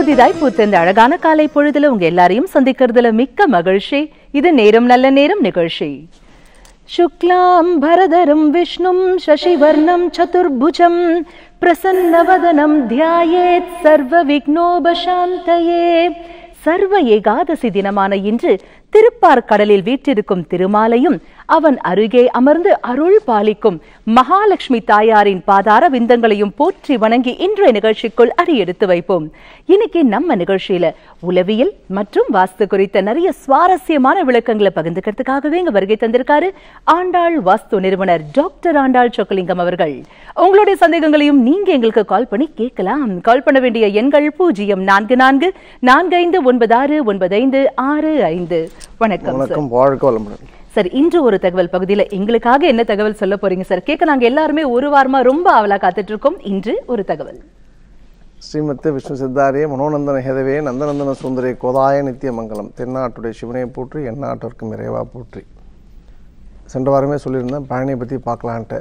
புதிதாய் பூத்த இந்த அழகான காலை பொழுதுல உங்க எல்லாரையும் சந்திக்கிறதுல மிக்க மகிழ்ச்சி இது நேரம் நல்ல நேரம் நிகழ்ச்சி शुक्लां भरधरं विष्णुं शशिवर्णं चतुर्भुजं प्रसन्नवदनं ध्यायेत् सर्वविघ्नोपशान्तये சர்வ ஏகாதசி தினமான இன்று திருப்பார் கடலில் வீற்றிருக்கும் திருமாலையும் அவன் அருகே அமர்ந்து அருள் பாலிக்கும் மகாலட்சுமி தாயாரின் பாதார விந்தங்களையும் போற்றி வணங்கி இன்றைய நிகழ்ச்சிக்குள் அடியெடுத்து வைப்போம் இன்னைக்கு நம்ம நிகழ்ச்சியில உளவியல் மற்றும் வாஸ்து குறித்த நிறைய சுவாரஸ்யமான விளக்கங்களை பகிர்ந்துக்கிறதுக்காகவே இங்க வருகை தந்திருக்காரு ஆண்டாள் வாஸ்து நிறுவனர் டாக்டர் ஆண்டாள் சொக்கலிங்கம் அவர்கள் உங்களுடைய சந்தேகங்களையும் நீங்க எங்களுக்கு கால் பண்ணி கேட்கலாம் கால் பண்ண வேண்டிய எண்கள் பூஜ்ஜியம் நான்கு நான்கு நான்கு ஐந்து ஒன்பது ஆறு ஒன்பது ஐந்து ஆறு ஐந்து வணக்கம் சார் வணக்கம் வாழ்க வளமுடன் சார் இன்று ஒரு தகவல் பகுதியில எங்களுக்காக என்ன தகவல் சொல்ல போறீங்க சார் கேட்க நாங்க எல்லாருமே ஒரு வாரமா ரொம்ப ஆவலா காத்துட்டு இருக்கோம் இன்று ஒரு தகவல் ஸ்ரீமத்து விஷ்ணு சித்தாரிய மனோநந்தன ஹேதவே நந்தநந்தன சுந்தரி கோதாய நித்திய மங்கலம் தென்னாட்டுடைய சிவனையை போற்றி எந்நாட்டிற்கும் இறைவா போற்றி சென்ற வாரமே சொல்லியிருந்தேன் பழனியை பற்றி பார்க்கலான்ட்டு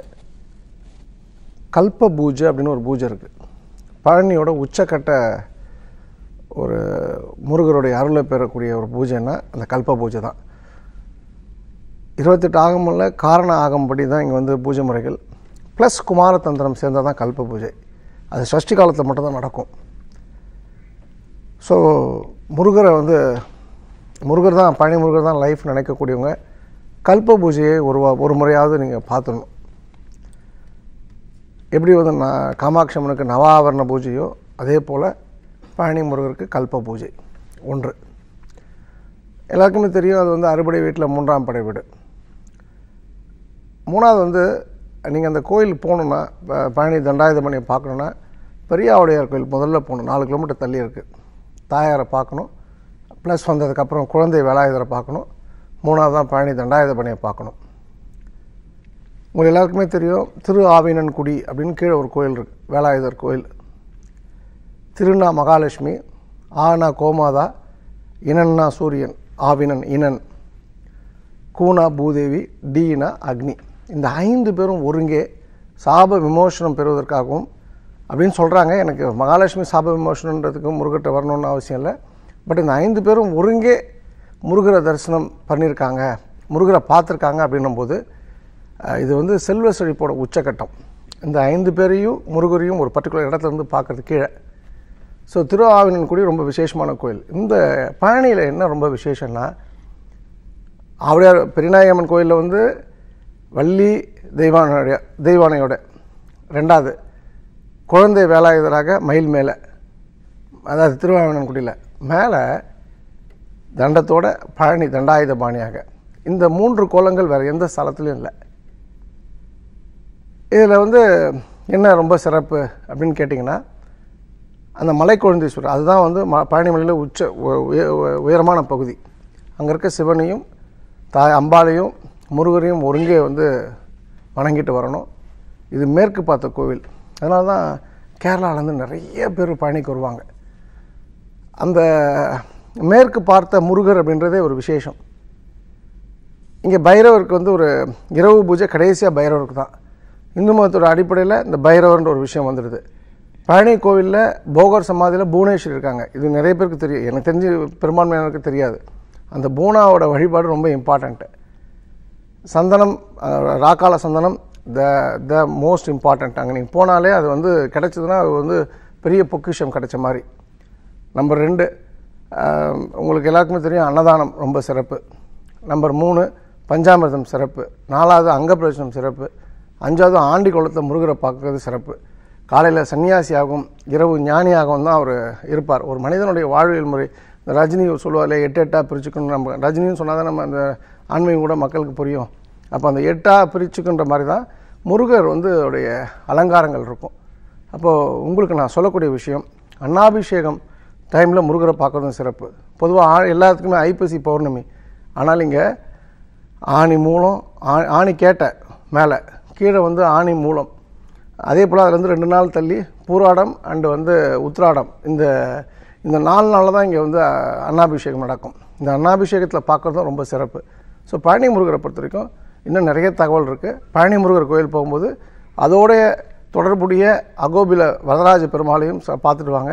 கல்ப பூஜை அப்படின்னு ஒரு பூஜை இருக்குது பழனியோட உச்சக்கட்ட ஒரு முருகருடைய அருளை பெறக்கூடிய ஒரு பூஜைன்னா அந்த கல்ப பூஜை தான் இருபத்தெட்டு ஆகமில் காரண ஆகம்படி தான் இங்கே வந்து பூஜை முறைகள் ப்ளஸ் குமாரதந்திரம் சேர்ந்தால் தான் கல்ப பூஜை அது சஷ்டி காலத்தில் மட்டும்தான் நடக்கும் ஸோ முருகரை வந்து முருகர் தான் பழனி முருகர் தான் லைஃப் நினைக்கக்கூடியவங்க கல்ப பூஜையை ஒரு வா- ஒரு முறையாவது நீங்கள் பார்த்துடணும் எப்படி வந்து நான் காமாட்சி அம்மனுக்கு நவாபரண பூஜையோ அதே போல் பழனி முருகருக்கு கல்ப பூஜை ஒன்று எல்லாருக்குமே தெரியும் அது வந்து அறுபடை வீட்டில் மூன்றாம் படை வீடு மூணாவது வந்து நீங்கள் அந்த கோயில் போகணுன்னா ப- பழனி தண்டாயுதமணியை பார்க்கணுன்னா பெரியாவுடையார் கோயில் முதல்ல போகணும் நாலு கிலோமீட்டர் தள்ளி இருக்குது தாயாரை பார்க்கணும் ப்ளஸ் வந்ததுக்கப்புறம் குழந்தை வேலாயுதரை பார்க்கணும் மூணாவது தான் பழனி தண்டாயுதபணியை பார்க்கணும் உங்களுக்கு எல்லாருக்குமே தெரியும் திரு ஆவினன்குடி அப்படின்னு கீழே ஒரு கோயில் இருக்குது வேலாயுதர் கோயில் திருநா மகாலட்சுமி ஆனா கோமாதா இனன்னா சூரியன் ஆவினன் இனன் கூனா பூதேவி டீனா அக்னி இந்த ஐந்து பேரும் ஒருங்கே சாப விமோசனம் பெறுவதற்காகவும் அப்படின்னு சொல்கிறாங்க எனக்கு மகாலட்சுமி சாப விமோசனன்றதுக்கு முருகர்கிட்ட வரணும்னு அவசியம் இல்லை பட் இந்த ஐந்து பேரும் ஒருங்கே முருகரை தரிசனம் பண்ணியிருக்காங்க முருகரை பார்த்துருக்காங்க அப்படின்னும் போது அஹ், இது வந்து செல்வ செழிப்போட உச்சக்கட்டம் இந்த ஐந்து பேரையும் முருகரையும் ஒரு பர்டிகுலர் இடத்துல இருந்து பார்க்கறது கீழே ஸோ திருஆவினன்குடி ரொம்ப விசேஷமான கோயில் இந்த பழனியில் என்ன ரொம்ப விசேஷம்னா ஆவுடையார் பெரியநாயகம்மன் கோயிலில் வந்து வள்ளி தெய்வானையோட தெய்வானையோட ரெண்டாவது குழந்தை வேலாயுதராக மயில் மேலே அதாவது திருவாவினன்குடியில் மேலே தண்டத்தோட பழனி தண்டாயுத பாணியாக இந்த மூன்று கோலங்கள் வேறு எந்த ஸ்தலத்துலையும் இல்லை இதில் வந்து என்ன ரொம்ப சிறப்பு அப்படின்னு கேட்டிங்கன்னா அந்த மலைக்கொழுந்தீஸ்வரர் அதுதான் வந்து ம பழனி மலையில் உச்ச உ- உய- உ- உயரமான பகுதி அங்கே இருக்க சிவனையும் தாய் அம்பாளையும் முருகரையும் ஒருங்கே வந்து வணங்கிட்டு வரணும் இது மேற்கு பார்த்த கோவில் அதனால தான் கேரளாவிலேருந்து நிறைய பேர் பழனிக்கு வருவாங்க அந்த மேற்கு பார்த்த முருகர் அப்படின்றதே ஒரு விசேஷம் இங்கே பைரவருக்கு வந்து ஒரு இரவு பூஜை கடைசியாக பைரவருக்கு தான் இந்து மதத்தோட அடிப்படையில் இந்த பைரவர்ன்ற ஒரு விஷயம் வந்துடுது பழனி கோவிலில் போகர் சமாதியில் புவனேஸ்வரி இருக்காங்க இது நிறைய பேருக்கு தெரியும் எனக்கு தெரிஞ்சு பெரும்பான்மையானருக்கு தெரியாது அந்த பூனாவோட வழிபாடு ரொம்ப இம்பார்ட்டண்ட்டு சந்தனம் அஹ், ராக்கால சந்தனம் த த மோஸ்ட் இம்பார்ட்டண்ட் அங்கே நீங்கள் போனாலே அது வந்து கிடைச்சதுன்னா அது வந்து பெரிய பொக்கிஷம் கிடைச்ச மாதிரி நம்பர் ரெண்டு ஆஹ், உங்களுக்கு எல்லாருக்குமே தெரியும் அன்னதானம் ரொம்ப சிறப்பு நம்பர் மூணு பஞ்சாமிர்தம் சிறப்பு நாலாவது அங்கப்பிரவேசனம் சிறப்பு அஞ்சாவது ஆண்டி குளத்தில் முருகரை பார்க்கறது சிறப்பு காலையில் சன்னியாசியாகவும் இரவு ஞானியாகவும் தான் அவர் இருப்பார் ஒரு மனிதனுடைய வாழ்வியல் முறை இந்த ரஜினி சொல்லுவார்ல எட்டு எட்டாக பிரிச்சுக்கணும் நம்ம ரஜினின்னு சொன்னால் தான் நம்ம அந்த ஆன்மீகம் கூட மக்களுக்கு புரியும் அப்போ அந்த எட்டாக பிரிச்சுக்கின்ற மாதிரி தான் முருகர் வந்து அவருடைய அலங்காரங்கள் இருக்கும் அப்போது உங்களுக்கு நான் சொல்லக்கூடிய விஷயம் அன்னாபிஷேகம் டைமில் முருகரை பார்க்குறதும் சிறப்பு பொதுவாக எல்லாத்துக்குமே ஐப்பசி பௌர்ணமி ஆனால் இங்கே ஆணி மூலம் ஆ- ஆணி கேட்ட மேலே கீழே வந்து ஆணி மூலம் அதே போல் அதுலேருந்து ரெண்டு நாள் தள்ளி பூராடம் அண்டு வந்து உத்ராடம் இந்த இந்த நாலு நாளில் தான் இங்கே வந்து அஹ், அன்னாபிஷேகம் நடக்கும் இந்த அன்னாபிஷேகத்தில் பார்க்குறதும் ரொம்ப சிறப்பு ஸோ பழனி முருகரை பொறுத்த வரைக்கும் இன்னும் நிறைய தகவல் இருக்குது பழனி முருகர் கோயில் போகும்போது அதோடைய தொடர்புடைய அகோபில வரதராஜ பெருமாளையும் ச- பார்த்துட்டு வாங்க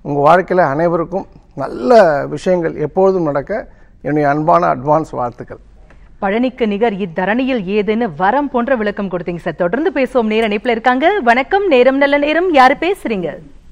உங்கள் வாழ்க்கையில் அனைவருக்கும் நல்ல விஷயங்கள் எப்பொழுதும் நடக்க என்னுடைய அன்பான அட்வான்ஸ் வாழ்த்துக்கள் பழனிக்கு நிகர் இத்தரணியில் ஏதுன்னு வரம் போன்ற விளக்கம் கொடுத்தீங்க சார் தொடர்ந்து பேசுவோம் நேர இணைப்புல இருக்காங்க வணக்கம் நேரம் நல்ல நேரம் யாரு பேசுறீங்க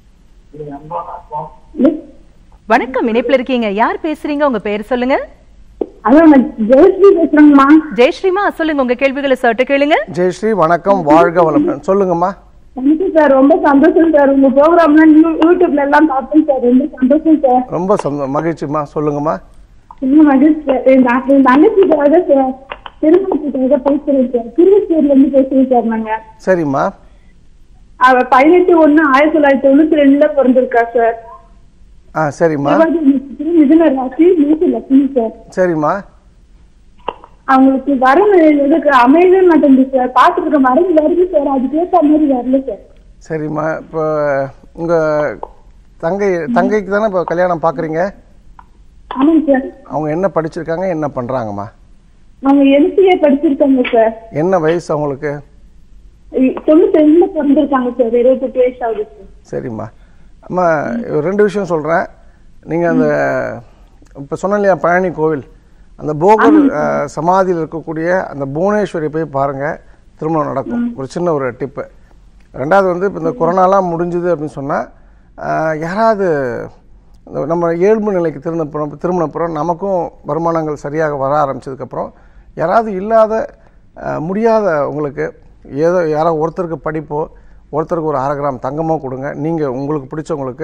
வணக்கம் இணைப்புல இருக்கீங்க யார் பேசுறீங்க உங்க பேர் சொல்லுங்க ஹலோ நான் ஜெயஸ்ரீ பேசுறேங்கம்மா ஜெயஸ்ரீமா சொல்லுங்க உங்க கேள்விகளை சட்ட கேளுங்க ஜெயஸ்ரீ வணக்கம் வாழ்க வளமுடன் சொல்லுங்கம்மா தேங்க்யூ சார் ரொம்ப சந்தோஷம் சார் உங்க ப்ரோக்ராம்லாம் யூடியூப்ல எல்லாம் பார்த்தேன் சார் ரொம்ப சந்தோஷம் சார் ரொம்ப சந்தோ மகிழ்ச்சிம்மா சொல்லுங்கம்மா ரொம்ப மகிழ்ச்சி சார் எங்க எங்க அண்ணனுக்காக சார் திருமணத்துக்காக பேசுறேன் சார் திருவச்சூர்ல இருந்து பேசுறேன் சார் நாங்க சரிம்மா அவ பதினெட்டு ஒண்ணு ஆயிரத்தி தொள்ளாயிரத்தி தொண்ணூத்தி ரெண்டுல பிறந்திருக்கா சார் ஆ சரிம்மா சிவாஜி நட்சத்திரம் மிதுன ராசி மூசி லட்சுமி சார் சரிம்மா அவங்களுக்கு வரம் எதுக்கு அமையவே மாட்டேங்குது சார் பாத்துட்டு இருக்க வரம் வருது சார் அதுக்கேற்ற மாதிரி வரல சார் சரிம்மா இப்போ உங்கள் தங்கை தங்கைக்கு தானே இப்போ கல்யாணம் பார்க்குறீங்க ஆமாங்க சார் அவங்க என்ன படிச்சிருக்காங்க என்ன பண்ணுறாங்கம்மா அவங்க எம்சிஏ படிச்சிருக்காங்க சார் என்ன வயசு அவங்களுக்கு தொண்ணூத்தி ரெண்டுல பிறந்திருக்காங்க சார் இருபத்தெட்டு வயசு ஆகுது சார் சரிம்மா அம்மா ஒரு ரெண்டு விஷயம் சொல்கிறேன் நீங்கள் அந்த இப்போ சொன்ன இல்லையா பழனி கோவில் அந்த போகர் அஹ், சமாதியில் இருக்கக்கூடிய அந்த புவனேஸ்வரி போய் பாருங்கள் திருமணம் நடக்கும் ஒரு சின்ன ஒரு டிப்பு ரெண்டாவது வந்து இப்போ இந்த கொரோனாலாம் முடிஞ்சுது அப்படின்னு சொன்னால் யாராவது இந்த நம்ம இயல்பு நிலைக்கு திரும்ப போகிறோம் திரும்பினப்புறம் நமக்கும் வருமானங்கள் சரியாக வர ஆரம்பிச்சதுக்கப்புறம் யாராவது இல்லாத அஹ், முடியாத உங்களுக்கு ஏதோ யாரோ ஒருத்தருக்கு படிப்போ ஒருத்தருக்கு ஒரு அரை கிராம் தங்கமோ கொடுங்க நீங்கள் உங்களுக்கு பிடிச்சவங்களுக்கு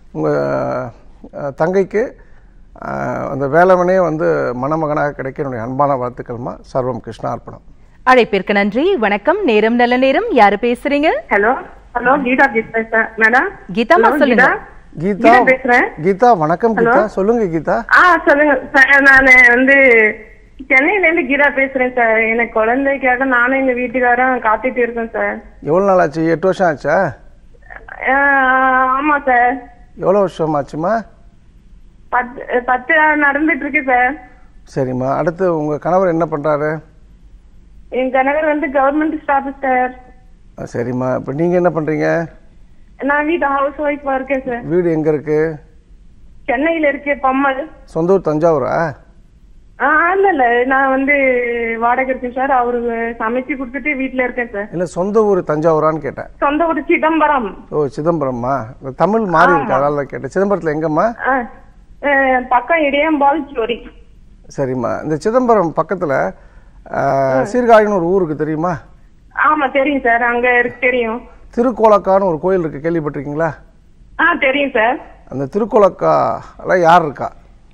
உங்கள் தங்கைக்கு அஹ், அந்த வேலவனே வந்து மணமகனாக கிடைக்க என்னுடைய அன்பான வாழ்த்துக்கள்மா சர்வம் கிருஷ்ணார்ப்பணம் அழைப்பிற்கு நன்றி வணக்கம் நேரம் நல்ல நேரம் யாரு பேசுறீங்க ஹலோ ஹலோ கீதா பேசுறேன் மேடம் கீதாம்மா Hello, சொல்லுங்க. கீதா கீதா பேசுறேன் கீதா வணக்கம் கீதா சொல்லுங்க கீதா ஆ சொல்லுங்க சார் நான் வந்து சென்னையில இருந்து கீதா பேசுறேன் சார் எனக்கு குழந்தைக்காக நானும் எங்க வீட்டுக்காரரும் காத்துட்டு இருக்கோம் சார் எவ்வளோ நாள் ஆச்சு எட்டு வருஷம் ஆச்சா ஆ, ஆமா சார் எவ்வளோ வருஷம் ஆச்சுமா பத்து பத்து நாள் நடந்துட்டு இருக்கு சார் சரிம்மா அடுத்து உங்கள் கணவர் என்ன பண்ணுறாரு என் கணவர் வந்து கவர்மெண்ட் ஸ்டாஃப் சார் சரிம்மா இப்போ நீங்கள் என்ன பண்ணுறீங்க நான் வீட்டு ஹவுஸ் ஒய்ஃபா இருக்கேன் சார் வீடு எங்கே இருக்குது சென்னையில இருக்கேன் பம்மல் சொந்த ஊர் தஞ்சாவூரா ஆ இல்ல இல்ல நான் வந்து வாடகை இருக்கேன் சார் அவருக்கு சமைச்சு கொடுத்துட்டு வீட்டுல இருக்கேன் சார் இல்லை சொந்த ஊர் தஞ்சாவூரான்னு கேட்டேன் சொந்த ஊர் சிதம்பரம் ஓ சிதம்பரம்மா இந்த தமிழ் மாறி இருக்கு அதனால தான் கேட்டேன் சிதம்பரத்தில் எங்கம்மா ஆ, அஹ், பக்கம் இடையம்பால் ஜோரி சரிம்மா இந்த சிதம்பரம் பக்கத்தில் சீர்காழின்னு ஒரு ஊருக்கு தெரியுமா ஆமா தெரியும் சார் அங்க இருக்கு தெரியும் திருக்கோலக்கான்னு ஒரு கோயில் இருக்குது கேள்விப்பட்டிருக்கீங்களா ஆ தெரியும் சார் அந்த திருக்கோலக்கால யார் இருக்கா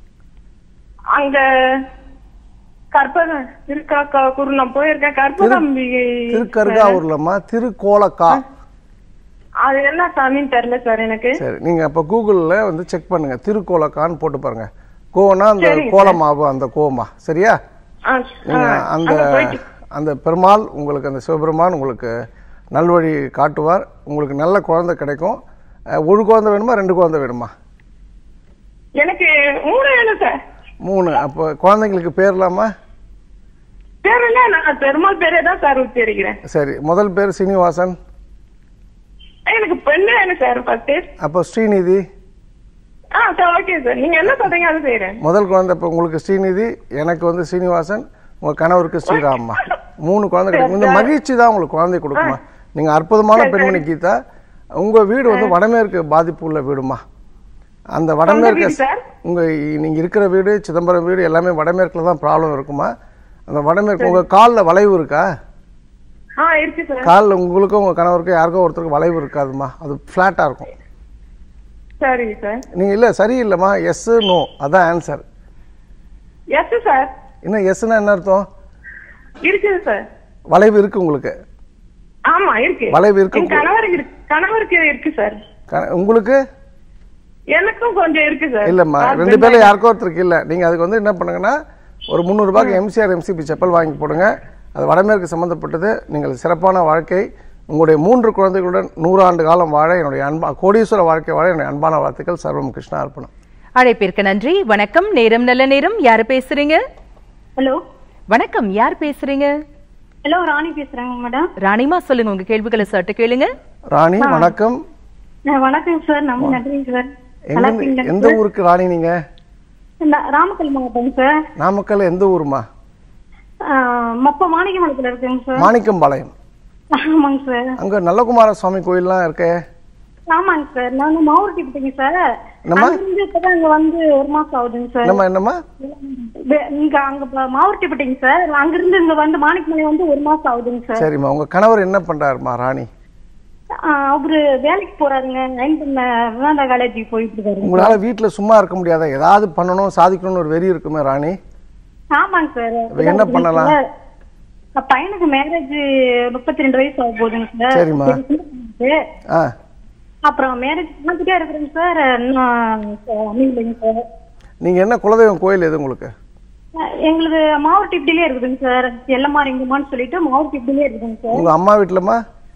அங்க கற்பக திருக்காக்கா குரு நான் போயிருக்கேன் கற்பகாம்பிகை திருக்கருகாவூர்லம்மா திருக்கோலக்கா அது என்ன சாமின்னு தெரியல சார் எனக்கு சரி நீங்கள் அப்போ கூகுளில் வந்து செக் பண்ணுங்க திருக்கோலக்கான்னு போட்டு பாருங்க கோவனா அந்த சரிங்க கோலமாவு அந்த கோவமா சரியா ஆ, நீங்க ஆ, அந்த அங்க போயிட்டு அந்த பெருமாள் உங்களுக்கு அந்த சிவபெருமான் உங்களுக்கு நல்வழி காட்டுவார் உங்களுக்கு நல்ல குழந்தை கிடைக்கும் அஹ், ஒரு குழந்தை வேணுமா ரெண்டு குழந்தை வேணுமா எனக்கு மூணு வேணும் சார் மூணு அப்போ குழந்தைங்களுக்கு பேர்லாமா பேர் என்ன நான் பெருமாள் பேரே தான் சார் உச்சரிக்கிறேன் சரி முதல் பேர் சீனிவாசன் எனக்கு பெண்ணு வேணும் சார் ஃபர்ஸ்ட் அப்போ ஸ்ரீநிதி ஆ சார் ஓகே சார் நீங்க என்ன சொல்றீங்க அதை செய்யறேன் முதல் குழந்தை இப்போ உங்களுக்கு ஸ்ரீநிதி எனக்கு வந்து சீனிவாசன் உங்கள் கணவருக்கு ஸ்ரீராம்மா மூணு குழந்தை கிடைக்கும் இந்த மகிழ்ச்சி தான் உங்களுக்கு குழந்தை கொடுக்குமா நீங்கள் அற்புதமான பெண்மணி கீதா உங்கள் வீடு வந்து வடமேற்கு பாதிப்பு உள்ள வீடுமா அந்த வடமேற்கு வீடு சார்? உங்கள் நீங்கள் இருக்கிற வீடு சிதம்பரம் வீடு எல்லாமே வடமேற்கில் தான் ப்ராப்ளம் இருக்குமா அந்த வடமேற்கு உங்கள் காலில் வளைவு இருக்கா ஆ இருக்கு சார் காலில் உங்களுக்கும் உங்கள் கணவருக்கும் யாருக்கோ ஒருத்தருக்கு வளைவு இருக்காதுமா அது ஃப்ளாட்டாக இருக்கும் சரி சார் நீங்கள் இல்லை சரியில்லைம்மா எஸ் நோ அதான் ஆன்சர் எஸ் சார் இன்னும் எஸ்னா என்ன அர்த்தம் இருக்குது சார் வளைவு இருக்கு உங்களுக்கு ஆமா இருக்கு வளைவு இருக்கு. என் கணவருக்கு இருக்கு கணவருக்கு இருக்கு சார் க- உங்களுக்கு எனக்கும் கொஞ்சம் இருக்கு சார் இல்லைம்மா ரெண்டு பேர்ல யாருக்கோ ஒருத்தருக்கு இல்லை நீங்கள் அதுக்கு வந்து என்ன பண்ணுங்கன்னா ஒரு முந்நூறுபாய்க்கு எம்சிஆர் எம்சிபி செப்பல் வாங்கி போடுங்க அது வடமேற்கு சம்மந்தப்பட்டது நீங்கள் சிறப்பான வாழ்க்கை உங்களுடைய மூன்று குழந்தைகளுடன் நூறாண்டு காலம் வாழ என்னுடைய அன்பா கோடீஸ்வர வாழ்க்கை வாழ என்னுடைய அன்பான வாழ்த்துக்கள் சர்வம் கிருஷ்ணா அர்ப்பணம் அழைப்பிற்கு நன்றி வணக்கம் நேரம் நல்ல நேரம் யாரு பேசுறீங்க ஹலோ வணக்கம் யார் பேசுறீங்க ஹலோ ராணி பேசுறேங்க மேடம் ராணிமா சொல்லுங்க உங்க கேள்விகளை சட்டு கேளுங்க ராணி வணக்கம் வணக்கம் சார் நம்ம நன்றிங்க சார் எங்க எந்த ஊருக்கு ராணி நீங்க நா- ராமக்கல் மாவட்டம் சார் நாமக்கல் எந்த ஊருமா ஆஹ் மொப்ப மாணிக்கமலத்துல இருக்குங்க சார் மாணிக்கம்பாளையம் ஆமாங்க சார் அங்க நல்லகுமார சுவாமி கோயில்லாம் இருக்கே ஆமாங்க சார் நாங்க மாவூர்த்தி போட்டீங்க சார் என்னம்மா? அங்கிருந்து இப்பதான் இங்க வந்து ஒரு மாசம் ஆகுதுங்க சார் என்னம்மா என்னம்மா வே- இங்க அங்க ப- மாவூர்த்தி போட்டீங்க சார் அங்கிருந்து இங்க வந்து மாணிக்கமலை வந்து ஒரு மாசம் ஆகுதுங்க சார் சரிம்மா உங்க கணவர் என்ன பண்றாருமா ராணி ஆஹ் அவரு வேலைக்கு போறாருங்க நைன்த் விவேந்தா காலேஜுக்கு போயிட்டு இருக்காரு உங்களால வீட்டுல சும்மா இருக்க முடியாதா ஏதாவது பண்ணணும் சாதிக்கணும்னு ஒரு வெறி இருக்குமே ராணி ஆமாங்க சார் இப்ப என்ன பண்ணலாம்? சார், பையனுக்கு மேரேஜ் முப்பத்தி ரெண்டு வயசு ஆக போகுதுங்க சார் சரிம்மா. சரி, சின்ன பையனுக்கு. ஆ அப்புறம் மேரேஜ் பார்த்துட்டே இருக்கிறேங்க சார் இன்னும் அமையலைங்க சார் நீங்க என்ன குலதெய்வம் கோயில் எது உங்களுக்கு அஹ் எங்களுக்கு மாவட்ட இப்படிலே இருக்குதுங்க சார் எல்லமாரி இங்கம்மான்னு சொல்லிட்டு மாவட்ட இப்படிலே இருக்குதுங்க சார் உங்க அம்மா வீட்டுலமா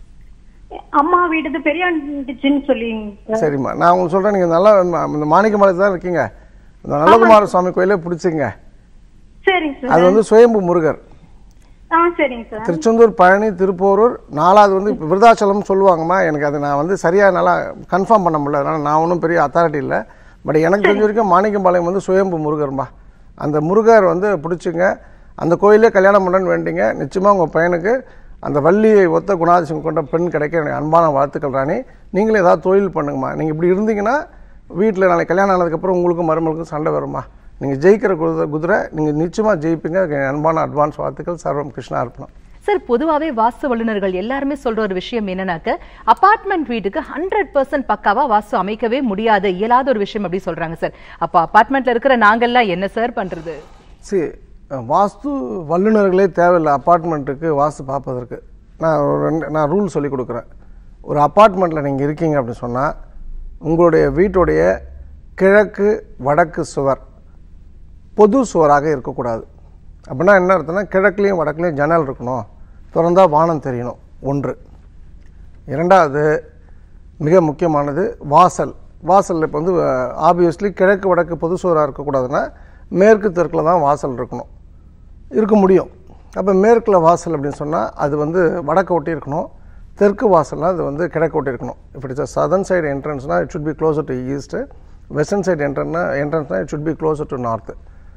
அம்மா வீடு பெரியாண்டிச்சின்னு சொல்லிங்க சார் சரிம்மா நான் உங்களுக்கு சொல்றேன் நீங்க நல்லா ம- இந்த மாணிக்கமலையில் தான் இருக்கீங்க இந்த நல்லகுமார சுவாமி கோயிலே பிடிச்சிங்க சரிங்க சார் அது வந்து சுயம்பு முருகர் ஆ சரிங்க சார் திருச்செந்தூர் பழனி திருப்போரூர் நாலாவது வந்து இப்போ விருதாச்சலம் சொல்லுவாங்கம்மா எனக்கு அது நான் வந்து சரியாக நல்லா கன்ஃபார்ம் பண்ண முடியல அதனால் நான் ஒன்றும் பெரிய அத்தாரிட்டி இல்லை பட் எனக்கு தெரிஞ்ச வரைக்கும் மாணிக்கம்பாளையம் வந்து சுயம்பு முருகர்மா அந்த முருகர் வந்து பிடிச்சிங்க அந்த கோயிலே கல்யாணம் பண்ணணும்னு வேண்டிங்க நிச்சயமாக உங்கள் பையனுக்கு அந்த வள்ளியை ஒத்த குணாதிசயம் கொண்ட பெண் கிடைக்க எனக்கு அன்பான வாழ்த்துக்கள் ராணி நீங்களும் ஏதாவது தொழில் பண்ணுங்கம்மா நீங்கள் இப்படி இருந்தீங்கன்னா வீட்டில் நாளைக்கு கல்யாணம் ஆனதுக்கப்புறம் உங்களுக்கும் மருமகளுக்கும் சண்டை வருமா நீங்கள் ஜெயிக்கிற குதிரை குதிரை நீங்கள் நிச்சயமாக ஜெயிப்பீங்க அதுக்கு என் அன்பான அட்வான்ஸ் வாழ்த்துக்கள் சர்வம் கிருஷ்ணா அர்ப்பணம் சார் பொதுவாவே வாஸ்து வல்லுநர்கள் எல்லாருமே சொல்ற ஒரு விஷயம் என்னன்னாக்க அபார்ட்மெண்ட் வீட்டுக்கு ஹண்ட்ரட் பர்சன்ட் பக்காவா வாஸ்து அமைக்கவே முடியாது இயலாத ஒரு விஷயம் அப்படி சொல்றாங்க சார் அப்ப அபார்ட்மெண்ட்ல இருக்கிற நாங்கெல்லாம் என்ன சார் பண்றது சரி வாஸ்து வல்லுநர்களே தேவையில்லை அப்பார்ட்மெண்ட்டுக்கு வாஸ்து பார்ப்பதற்கு நான் ஒரு ரெண்டு நான் ரூல் சொல்லி கொடுக்குறேன் ஒரு அப்பார்ட்மெண்ட்டில் நீங்கள் இருக்கீங்க அப்படின்னு சொன்னால் உங்களுடைய வீட்டுடைய கிழக்கு வடக்கு சுவர் பொது சுவராக இருக்கக்கூடாது அப்படின்னா என்ன அர்த்தம்னா கிழக்குலேயும் வடக்குலேயும் ஜன்னல் இருக்கணும் திறந்தா வானம் தெரியணும் ஒன்று இரண்டாவது மிக முக்கியமானது வாசல் வாசல் இப்போ வந்து ஆப்வியஸ்லி கிழக்கு வடக்கு பொது சுவராக இருக்கக்கூடாதுன்னா மேற்கு தெற்கில் தான் வாசல் இருக்கணும் இருக்க முடியும் அப்போ மேற்கில் வாசல் அப்படின்னு சொன்னால் அது வந்து வடக்கு ஒட்டி இருக்கணும் தெற்கு வாசல்னா அது வந்து கிழக்கு ஒட்டி இருக்கணும் இப்போ இட்ஸ் சதர்ன் சைடு என்ட்ரன்ஸ்னால் it should be closer to east western side என்ட்ரன்னா என்ட்ரன்ஸ்னால் it should be closer to north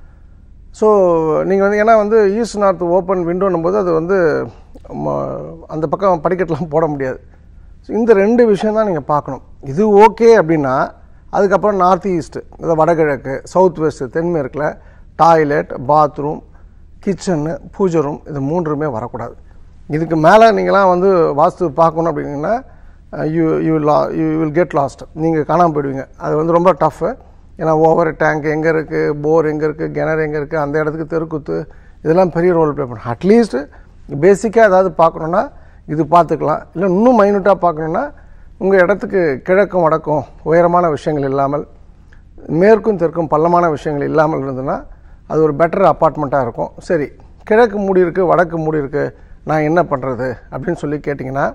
so நீங்கள் வந்து ஏன்னா வந்து ஈஸ்ட் நார்த் ஓப்பன் விண்டோன்னும் போது அது வந்து ம- அந்த பக்கம் படிக்கட்டெலாம் போட முடியாது ஸோ இந்த ரெண்டு விஷயம் தான் நீங்கள் பார்க்கணும் இது ஓகே அப்படின்னா அதுக்கப்புறம் நார்த் ஈஸ்ட்டு அதாவது வடகிழக்கு சவுத் வெஸ்ட்டு தென்மேற்கில் toilet bathroom kitchen puja room இது மூன்றுமே வரக்கூடாது இதுக்கு மேலே நீங்களாம் வந்து வாஸ்து பார்க்கணும் அப்படிங்கன்னா யூ யூ லா யூ வில் கெட் லாஸ்ட் நீங்கள் காணாமல் போயிடுவீங்க அது வந்து ரொம்ப டஃப்பு ஏன்னா ஓவர் டேங்க் எங்கே இருக்குது போர் எங்கே இருக்குது கிணறு எங்கே இருக்குது அந்த இடத்துக்கு தெருக்குத்து இதெல்லாம் பெரிய ரோல் ப்ளே பண்ணும் அட்லீஸ்ட் பேசிக்காக ஏதாவது பார்க்கணுன்னா இது பார்த்துக்கலாம் இல்லை இன்னும் மைனூட்டாக பார்க்கணுன்னா உங்கள் இடத்துக்கு கிழக்கும் வடக்கும் உயரமான விஷயங்கள் இல்லாமல் மேற்கும் தெற்கும் பள்ளமான விஷயங்கள் இல்லாமல் இருந்ததுன்னா அது ஒரு பெட்டர் அப்பார்ட்மெண்ட்டாக இருக்கும் சரி கிழக்கு மூடி இருக்குது வடக்கு மூடி இருக்குது நான் என்ன பண்ணுறது அப்படின்னு சொல்லி கேட்டிங்கன்னா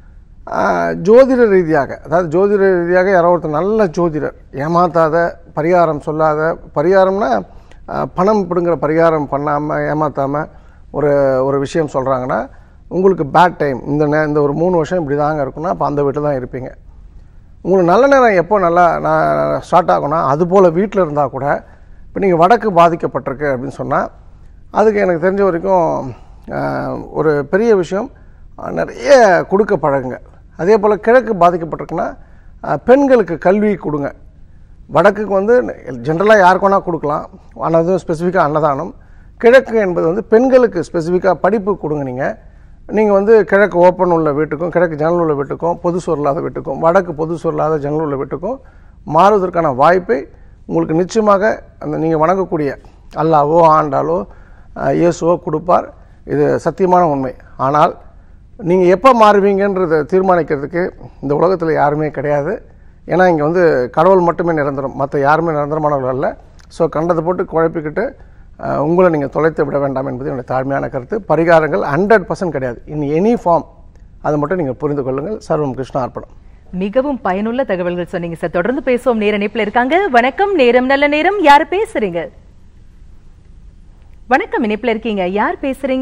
ஆஹ், ஜோதிட ரீதியாக அதாவது ஜோதிட ரீதியாக யாரோ ஒருத்தர் நல்ல ஜோதிடர் ஏமாத்தாத பரிகாரம் சொல்லாத பரிகாரம்னா ஆஹ், பணம் பிடுங்குற பரிகாரம் பண்ணாமல் ஏமாத்தாமல் ஒரு ஒரு விஷயம் சொல்கிறாங்கன்னா உங்களுக்கு பேட் டைம் இந்த நே இந்த ஒரு மூணு வருஷம் இப்படி தாங்க இருக்குன்னா அப்போ அந்த வீட்டில் தான் இருப்பீங்க உங்களுக்கு நல்ல நேரம் எப்போ நல்லா நான் ஸ்டார்ட் ஆகும்னா அது போல் வீட்டில் இருந்தால் கூட இப்போ நீங்கள் வடக்கு பாதிக்கப்பட்டிருக்கு அப்படின்னு சொன்னால் அதுக்கு எனக்கு தெரிஞ்ச வரைக்கும் ஆஹ், ஒரு பெரிய விஷயம் ஆஹ், நிறைய கொடுக்க பழகுங்க அதே போல் கிழக்கு பாதிக்கப்பட்டிருக்குன்னா ஆஹ், பெண்களுக்கு கல்வி கொடுங்க வடக்குக்கு வந்து ஜென்ரலாக யாருக்கு வேணால் கொடுக்கலாம் ஆனால் அதுவும் ஸ்பெசிஃபிக்காக அன்னதானம் கிழக்கு என்பது வந்து பெண்களுக்கு ஸ்பெசிஃபிக்காக படிப்பு கொடுங்க நீங்கள் நீங்கள் வந்து கிழக்கு ஓப்பன் உள்ள வீட்டுக்கும் கிழக்கு ஜன்னல் உள்ள வீட்டுக்கும் பொது சுவர் இல்லாத வீட்டுக்கும் வடக்கு பொது சுவர் இல்லாத ஜன்னல் உள்ள வீட்டுக்கும் மாறுவதற்கான வாய்ப்பை உங்களுக்கு நிச்சயமாக அந்த நீங்கள் வணங்கக்கூடிய அல்லாவோ ஆண்டாலோ அஹ், இயேசுவோ கொடுப்பார் இது சத்தியமான உண்மை ஆனால் நீங்கள் எப்போ மாறுவீங்கன்றதை தீர்மானிக்கிறதுக்கு இந்த உலகத்தில் யாருமே கிடையாது ஏன்னா இங்கே வந்து கடவுள் மட்டுமே நிரந்தரம் மற்ற யாருமே நிரந்தரமானவர்கள் அல்ல ஸோ கண்டதை போட்டு குழப்பிக்கிட்டு அஹ், உங்களை நீங்கள் தொலைத்து விட வேண்டாம் என்பது என்னுடைய தாழ்மையான கருத்து பரிகாரங்கள் ஹண்ட்ரட் பர்சன்ட் கிடையாது இன் எனி ஃபார்ம் அதை மட்டும் நீங்கள் புரிந்து கொள்ளுங்கள் சர்வம் கிருஷ்ணா அர்ப்பணம் மிகவும் பயனுள்ள தகவல்கள் சொன்னீங்க சார் தொடர்ந்து பேசுவோம் நேர இணைப்புல இருக்காங்க வணக்கம் நேரம் நல்ல நேரம் யார் பேசுறீங்க வணக்கம் இணைப்புல இருக்கீங்க யார் பேசுறீங்க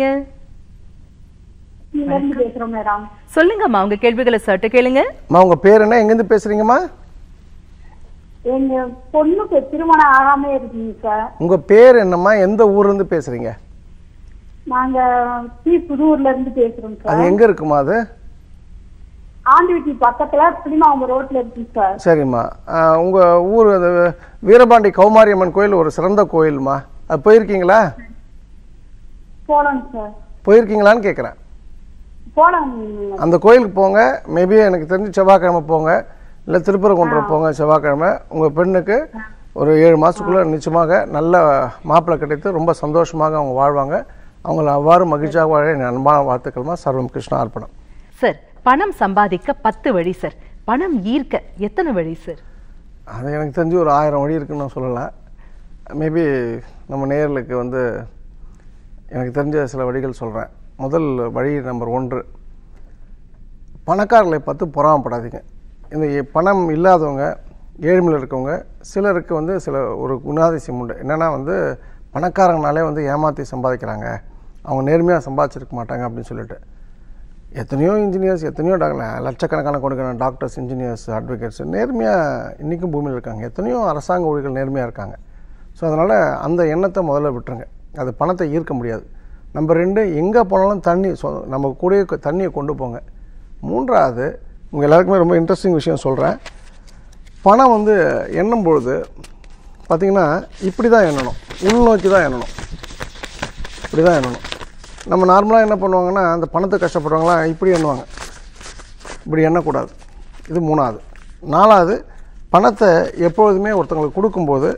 இங்க இருந்து பேசுறோம் மேடம் சொல்லுங்கம்மா உங்க கேள்விகளை சட்டு கேளுங்க அம்மா உங்கள் பேர் என்ன எங்கேருந்து பேசுகிறீங்கம்மா எங்க பொண்ணுக்கு திருமணம் ஆகாம இருக்குங்க சார் உங்கள் பேர் என்னம்மா எந்த ஊர்லேருந்து பேசுகிறீங்க நாங்க சி புதூர்ல இருந்து பேசுறோம் அது சார் எங்கே இருக்குமா அது ஆண்டிவட்டி பக்கத்துல புளிமாவங்க ரோட்ல இருக்குங்க சார் சரிம்மா உங்கள் ஊர் அது வீரபாண்டி கௌமாரியம்மன் கோயில் ஒரு சிறந்த கோயில்மா அது போயிருக்கீங்களா போலாங்க சார் போயிருக்கீங்களான்னு கேட்குறேன் போலாம் அந்த கோயிலுக்கு போங்க மேபி எனக்கு தெரிஞ்சு செவ்வாய்க்கிழமை போங்க இல்லை திருப்பரங்குன்றம் போங்க செவ்வாய்க்கிழமை உங்கள் பெண்ணுக்கு ஒரு ஏழு மாதத்துக்குள்ளே நிச்சயமாக நல்ல மாப்பிள்ளை கிடைத்து ரொம்ப சந்தோஷமாக அவங்க வாழ்வாங்க அவங்கள அவ்வாறு மகிழ்ச்சியாக வாழ என் அன்பான வாழ்த்துக்கள்மா சர்வம் கிருஷ்ணா அர்ப்பணம் சார் பணம் சம்பாதிக்க பத்து வழி சார் பணம் ஈர்க்க எத்தனை வழி சார் அது எனக்கு தெரிஞ்சு ஒரு ஆயிரம் வழி இருக்குன்னு நான் சொல்லலாம் மேபி நம்ம நேயர்களுக்கு வந்து எனக்கு தெரிஞ்ச சில வழிகள் சொல்கிறேன் முதல் வழி நம்பர் ஒன்று பணக்காரர்களை பார்த்து பொறாமப்படாதீங்க இந்த எ- பணம் இல்லாதவங்க ஏழ்மையில் இருக்கவங்க சிலருக்கு வந்து சில ஒரு குணாதிசயம் உண்டு என்னென்னா வந்து பணக்காரங்கனாலே வந்து ஏமாற்றி சம்பாதிக்கிறாங்க அவங்க நேர்மையாக சம்பாதிச்சிருக்க மாட்டாங்க அப்படின்னு சொல்லிட்டு எத்தனையோ இன்ஜினியர்ஸ் எத்தனையோ டாக்டர் லட்சக்கணக்கான கொடுக்குற டாக்டர்ஸ் இன்ஜினியர்ஸ் அட்வொகேட்ஸ் நேர்மையாக இன்றைக்கும் பூமியில் இருக்காங்க எத்தனையோ அரசாங்க ஊழியர்கள் நேர்மையாக இருக்காங்க ஸோ அதனால் அந்த எண்ணத்தை முதல்ல விட்டுருங்க அது பணத்தை ஈர்க்க முடியாது நம்பர் ரெண்டு எங்கே போனாலும் தண்ணி சொ நம்ம கூடயே க- தண்ணியை கொண்டு போங்க மூன்றாவது உங்கள் எல்லாருக்குமே ரொம்ப இன்ட்ரெஸ்டிங் விஷயம் சொல்கிறேன் பணம் வந்து எண்ணும் பொழுது பார்த்திங்கன்னா இப்படி தான் எண்ணணும் உள்நோக்கி தான் எண்ணணும் இப்படி தான் எண்ணணும் நம்ம நார்மலாக என்ன பண்ணுவாங்கன்னா அந்த பணத்தை கஷ்டப்படுறவங்களாம் இப்படி எண்ணுவாங்க இப்படி எண்ணக்கூடாது இது மூணாவது நாலாவது பணத்தை எப்பொழுதுமே ஒருத்தங்களுக்கு கொடுக்கும்போது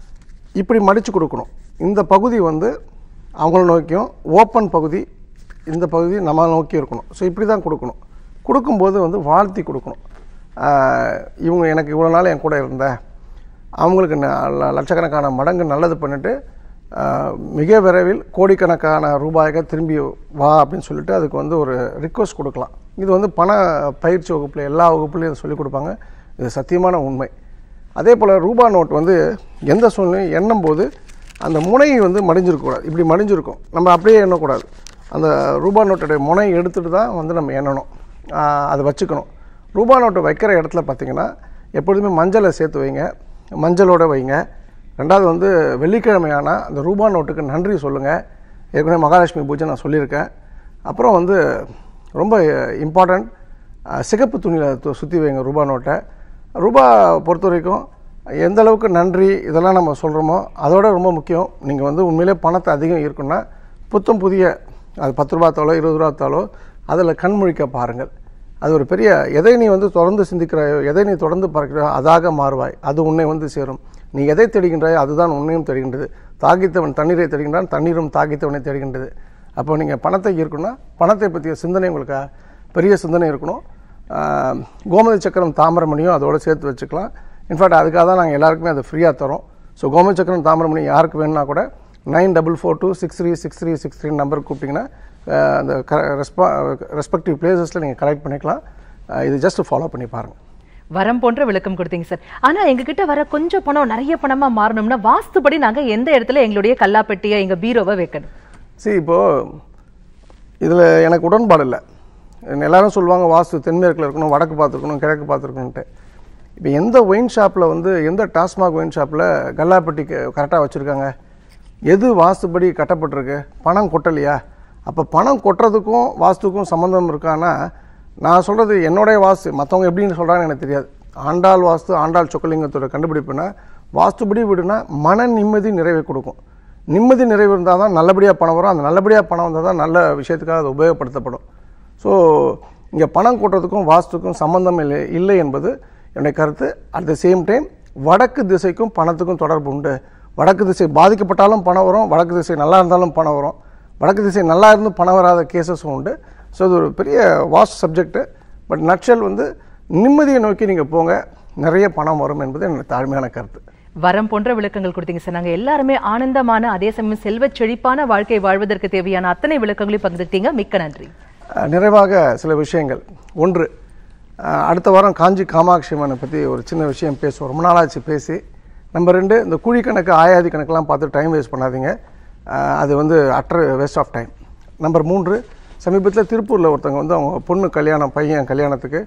இப்படி மடித்து கொடுக்கணும் இந்த பகுதி வந்து அவங்கள நோக்கியும் ஓப்பன் பகுதி இந்த பகுதி நம்ம நோக்கி இருக்கணும் ஸோ இப்படி தான் கொடுக்கணும் கொடுக்கும்போது வந்து வாழ்த்தி கொடுக்கணும் ஆஹ் இவங்க எனக்கு இவ்வளோ நாள் என் கூட இருந்த அவங்களுக்கு ந- ல- லட்சக்கணக்கான மடங்கு நல்லது பண்ணிட்டு ஆஹ் மிக விரைவில் கோடிக்கணக்கான ரூபாய்க்கு திரும்பி வா அப்படின்னு சொல்லிட்டு அதுக்கு வந்து ஒரு ரிக்வஸ்ட் கொடுக்கலாம் இது வந்து பண பயிற்சி வகுப்பில் எல்லா வகுப்புலையும் சொல்லிக் கொடுப்பாங்க இது சத்தியமான உண்மை அதே போல் ரூபா நோட் வந்து எந்த சூழ்நிலையும் எண்ணும் போது அந்த முனை வந்து மடிஞ்சிருக்கக்கூடாது இப்படி மடிஞ்சிருக்கும் நம்ம அப்படியே எண்ணக்கூடாது அந்த ரூபா நோட்டுடைய முனை எடுத்துட்டு தான் வந்து நம்ம எண்ணணும் ஆஹ் அதை வச்சுக்கணும் ரூபா நோட்டு வைக்கிற இடத்துல பார்த்தீங்கன்னா எப்பொழுதுமே மஞ்சளை சேர்த்து வைங்க மஞ்சளோட வைங்க ரெண்டாவது வந்து வெள்ளிக்கிழமை ஆனால் அந்த ரூபா நோட்டுக்கு நன்றி சொல்லுங்கள் ஏற்கனவே மகாலட்சுமி பூஜை நான் சொல்லியிருக்கேன் அப்புறம் வந்து ரொம்ப இம்பார்ட்டண்ட் சிகப்பு துணியில் சுற்றி வைங்க ரூபா நோட்டை ரூபா பொறுத்த வரைக்கும் எந்த அளவுக்கு நன்றி இதெல்லாம் நம்ம சொல்கிறோமோ அதோட ரொம்ப முக்கியம் நீங்கள் வந்து உண்மையிலே பணத்தை அதிகம் இருக்குன்னா புத்தம் புதிய அது பத்து ரூபா தாளோ இருபது ரூபா தாளோ அதில் கண்முழிக்க பாருங்கள் அது ஒரு பெரிய எதை நீ வந்து தொடர்ந்து சிந்திக்கிறாயோ எதை நீ தொடர்ந்து பார்க்கிறாயோ அதாக மாறுவாய் அது உன்னை வந்து சேரும் நீ எதை தேடுகின்றாயோ அதுதான் உன்னையும் தேடுகின்றது தாகித்தவன் தண்ணீரை தேடுகின்றான் தண்ணீரும் தாகித்தவனை தேடுகின்றது அப்போ நீங்கள் பணத்தை ஈர்க்கணும்னா பணத்தை பற்றிய சிந்தனை உங்களுக்கு பெரிய சிந்தனை இருக்கணும் ஆஹ், கோமதி சக்கரம் தாமிரமணியும் அதோடு சேர்த்து வச்சுக்கலாம் இன்ஃபேக்ட் அதுக்காக தான் நாங்கள் எல்லாருக்குமே அதை ஃப்ரீயாக தரோம் ஸோ கோமதி சக்கரம் தாமிரமணி யாருக்கு வேணும்னா கூட nine double four two six three six three six three number கூப்பிட்டிங்கன்னா ஆஹ், அந்த ரெஸ்பா ரெஸ்பெக்டிவ் பிளேசஸில் நீங்கள் கலெக்ட் பண்ணிக்கலாம் ஆஹ், இது ஜஸ்ட் ஃபாலோ பண்ணி பாருங்கள் வரம் போன்ற விளக்கம் கொடுத்தீங்க சார் ஆனா எங்ககிட்ட வர கொஞ்சம் பணம் நிறைய பணமா மாறணும்னா வாஸ்துபடி நாங்க எந்த இடத்துல எங்களுடைய கல்லாப்பெட்டியை எங்க பீரோவை வைக்கணும் சரி இப்போது இதில் எனக்கு உடன்பாடு இல்லை எல்லாரும் சொல்லுவாங்க வாஸ்து தென்மேற்கில் இருக்கணும் வடக்கு பார்த்துருக்கணும் கிழக்கு பார்த்துருக்கணுன்ட்டு இப்போ எந்த ஒயின் ஷாப்பில் வந்து எந்த டாஸ்மாக் ஒயின் ஷாப்பில் கல்லாப்பட்டிக்கு கரெக்டாக வச்சுருக்காங்க எது வாஸ்துபடி கட்டப்பட்டிருக்கு பணம் கொட்டலையா அப்போ பணம் கொட்டுறதுக்கும் வாஸ்துக்கும் சம்மந்தம் இருக்கான்னா நான் சொல்கிறது என்னுடைய வாஸ்து மற்றவங்க எப்படின்னு சொல்கிறாங்கன்னு எனக்கு தெரியாது ஆண்டாள் வாஸ்து ஆண்டாள் சொக்கலிங்கத்தோட கண்டுபிடிப்புனா வாஸ்துபடி வீடுனா மன நிம்மதி நிறைவை கொடுக்கும் நிம்மதி நிறைவு இருந்தால் தான் நல்லபடியாக பணம் வரும் அந்த நல்லபடியாக பணம் வந்தால் தான் நல்ல விஷயத்துக்காக அது உபயோகப்படுத்தப்படும் ஸோ இங்கே பணம் கூட்டுறதுக்கும் வாஸ்துக்கும் சம்பந்தம் இல்லை இல்லை என்பது என்னுடைய கருத்து அட் த சேம் டைம் வடக்கு திசைக்கும் பணத்துக்கும் தொடர்பு உண்டு வடக்கு திசை பாதிக்கப்பட்டாலும் பணம் வரும் வடக்கு திசை நல்லா இருந்தாலும் பணம் வரும் வடக்கு திசை நல்லா இருந்து பணம் வராத கேசஸும் உண்டு ஸோ இது ஒரு பெரிய வாஸ்ட் சப்ஜெக்ட்டு பட் நட்சல் வந்து நிம்மதியை நோக்கி நீங்கள் போங்க நிறைய பணம் வரும் என்பது என்னுடைய தாழ்மையான கருத்து வரம் போன்ற விளக்கங்கள் கொடுத்தீங்க சார் நாங்க எல்லாருமே ஆனந்தமான அதே சமயம் செல்வச் செழிப்பான வாழ்க்கை வாழ்வதற்கு தேவையான அத்தனை விளக்கங்களையும் பகிர்ந்துட்டீங்க மிக்க நன்றி அஹ் நிறைவாக சில விஷயங்கள் ஒன்று அஹ் அடுத்த வாரம் காஞ்சி காமாட்சி அம்மனை பற்றி ஒரு சின்ன விஷயம் பேசுவோம் ரொம்ப நாளாச்சு பேசி நம்பர் ரெண்டு இந்த குழி கணக்கு ஆயாதி கணக்கெல்லாம் பார்த்து டைம் வேஸ்ட் பண்ணாதீங்க அஹ் அது வந்து அட்ரு வேஸ்ட் ஆஃப் டைம் நம்பர் மூன்று சமீபத்தில் திருப்பூரில் ஒருத்தவங்க வந்து அவங்க பொண்ணு கல்யாணம் பையன் கல்யாணத்துக்கு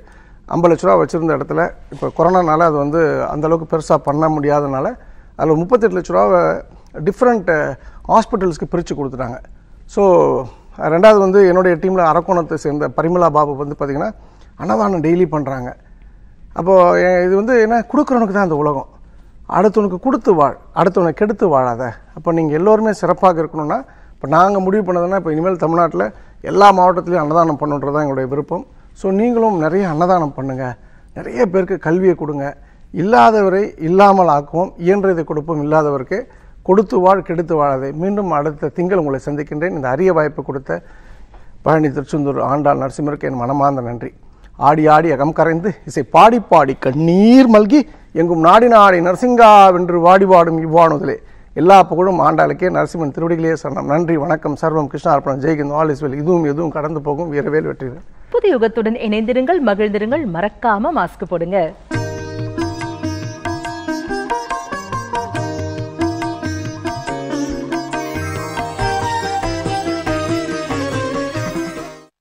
ஐம்பது லட்ச ரூபா வச்சுருந்த இடத்துல இப்போ கொரோனானால அது வந்து அந்த அளவுக்கு பெருசாக பண்ண முடியாதனால அதில் முப்பத்தெட்டு லட்ச ரூபாவை டிஃப்ரெண்ட் ஹாஸ்பிட்டல்ஸ்க்கு பிரித்து கொடுத்துட்டாங்க ஸோ ரெண்டாவது வந்து என்னுடைய டீமில் அரக்கோணத்தை சேர்ந்த பரிமலா பாபு வந்து பார்த்திங்கன்னா அன்னதானம் டெய்லி பண்ணுறாங்க அப்போது இது வந்து என்ன கொடுக்குறவனுக்கு தான் இந்த உலகம் அடுத்தவனுக்கு கொடுத்து வாழ் அடுத்தவனை கெடுத்து வாழாத அப்போ நீங்கள் எல்லோருமே சிறப்பாக இருக்கணும்னா இப்போ நாங்கள் முடிவு பண்ணதுன்னா இப்போ இனிமேல் தமிழ்நாட்டில் எல்லா மாவட்டத்திலையும் அன்னதானம் பண்ணுன்றது தான் எங்களுடைய விருப்பம் ஸோ நீங்களும் நிறைய அன்னதானம் பண்ணுங்கள் நிறைய பேருக்கு கல்வியை கொடுங்க இல்லாதவரை இல்லாமல் ஆக்குவோம் இயன்றதை கொடுப்போம் இல்லாதவருக்கு கொடுத்து வாழ் கெடுத்து வாழாதே மீண்டும் அடுத்த திங்கள் உங்களை சந்திக்கின்றேன் இந்த அரிய வாய்ப்பு கொடுத்த பழனி திருச்செந்தூர் ஆண்டாள் நரசிம்மருக்கு என் மனமார்ந்த நன்றி ஆடி ஆடி அகம் கரைந்து இசை பாடி பாடி கண்ணீர் மல்கி எங்கும் நாடி நாடி நரசிங்கா வென்று வாடி வாடும் இவ்வாணுதலே எல்லா புகழும் ஆண்டாளுக்கே நரசிம்மன் திருவடிகளே சரணம் நன்றி வணக்கம் சர்வம் கிருஷ்ணா அர்ப்பணம் ஜெய்கிந்த் ஆல் இஸ் வெல் இதுவும் எதுவும் கடந்து போகும் வீரவேல் வெற்றிகள் புது யுகத்துடன் இணைந்திருங்கள் மகிழ்ந்திருங்கள் மறக்காம மாஸ்க் போடுங்க